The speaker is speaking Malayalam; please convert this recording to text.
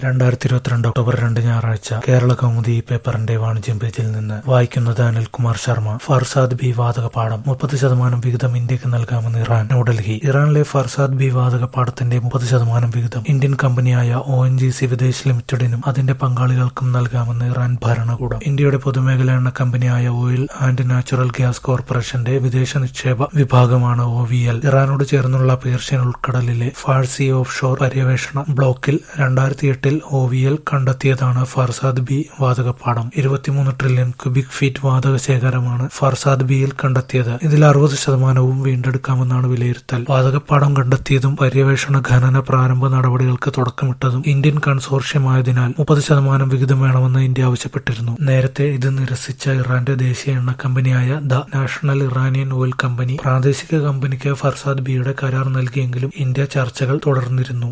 രണ്ടായിരത്തി ഇരുപത്തിരണ്ട് ഒക്ടോബർ രണ്ട് ഞായറാഴ്ച കേരള കൗമുദി ഈ പേപ്പറിന്റെ വാണിജ്യം പേജിൽ നിന്ന് വായിക്കുന്നത് അനിൽകുമാർ ശർമ്മ ഫർസാദ് ബി വാതക പാടം മുപ്പത് ശതമാനം വിഹിതം ഇന്ത്യക്ക് നൽകാമെന്ന് ഇറാൻ ന്യൂഡൽഹി ഇറാനിലെ ഫർസാദ് ബി വാതക പാടത്തിന്റെ മുപ്പത് ശതമാനം വിഹിതം ഇന്ത്യൻ കമ്പനിയായ O N G C Videsh ലിമിറ്റഡിനും അതിന്റെ പങ്കാളികൾക്കും നൽകാമെന്ന് ഇറാൻ ഭരണകൂടം ഇന്ത്യയുടെ പൊതുമേഖലാ എണ്ണ കമ്പനിയായ ഓയിൽ ആൻഡ് നാച്ചുറൽ ഗ്യാസ് കോർപ്പറേഷന്റെ വിദേശ നിക്ഷേപ വിഭാഗമാണ് ഒ വി എൽ ഇറാനോട് ചേർന്നുള്ള പേർഷ്യൻ ഉൾക്കടലിലെ ഫാഴ്സി ഓഫ് ഷോർ പര്യവേഷണ ബ്ലോക്കിൽ രണ്ടായിരത്തി എട്ടിൽ ഒ വി എൽ കണ്ടെത്തിയതാണ് ഫർസാദ് ബി വാതകപ്പാടം ഇരുപത്തിമൂന്ന് ട്രില്യൺ ക്യൂബിക് ഫീറ്റ് വാതക ശേഖരമാണ് ഫർസാദ് ബിയിൽ കണ്ടെത്തിയത് ഇതിൽ അറുപത് ശതമാനവും വീണ്ടെടുക്കാമെന്നാണ് വിലയിരുത്തൽ വാതകപ്പാടം കണ്ടെത്തിയതും പര്യവേഷണ ഖനന പ്രാരംഭ നടപടികൾക്ക് തുടക്കമിട്ടതും ഇന്ത്യൻ കൺസോർഷ്യമായതിനാൽ മുപ്പത് ശതമാനം വിഹിതം വേണമെന്ന് ഇന്ത്യ ആവശ്യപ്പെട്ടിരുന്നു നേരത്തെ ഇത് നിരസിച്ച ഇറാന്റെ ദേശീയ എണ്ണ കമ്പനിയായ the national Iranian oil company പ്രാദേശിക കമ്പനിക്ക് ഫർസാദ് ബിയുടെ കരാർ നൽകിയെങ്കിലും ഇന്ത്യ ചർച്ചകൾ തുടർന്നിരുന്നു